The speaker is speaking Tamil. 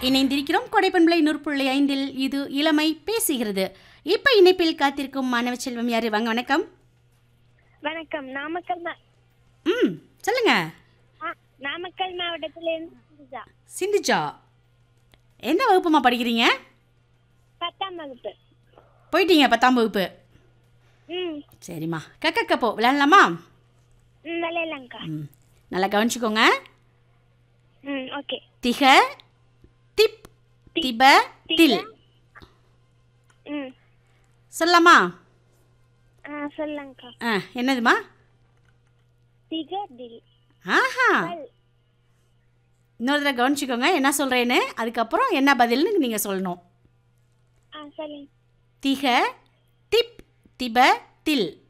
இணைந்திருக்கிறோம் கொடைப்பண்பளை நூற்புள்ளி ஐந்தில் இது இளமை பேசுகிறது இப்போ இணைப்பில் காத்திருக்கும் மாணவ செல்வம் யாரு வாங்க வணக்கம் வணக்கம் நாமக்கல் மா- ம் சொல்லுங்க ஆ, நாமக்கல் மாவட்டத்திலிருந்து சிந்துஜா. சிந்துஜா எந்த வகுப்புமா படிக்கிறீங்க பத்தாம் வகுப்பு போயிட்டீங்க பத்தாம் வகுப்பு ம் சரிம்மா கக்க கப்போ விளையாடலாமா ம் விளையாடலாங்க்கா ம் நல்லா கவனிச்சுக்கோங்க ம் ஓகே திக திப் திப தில் ம் சொல்லலாமா ஆ சொல்லலாங்க்கா ஆ என்னதுமா திகதில் ஆஹா இன்னொரு தடவை கவனிச்சுக்கோங்க என்ன சொல்கிறேன்னு அதுக்கப்புறம் என்ன பதில்னு நீங்கள் சொல்லணும் ஆ சொல்லுங்க திக திப் திப தில்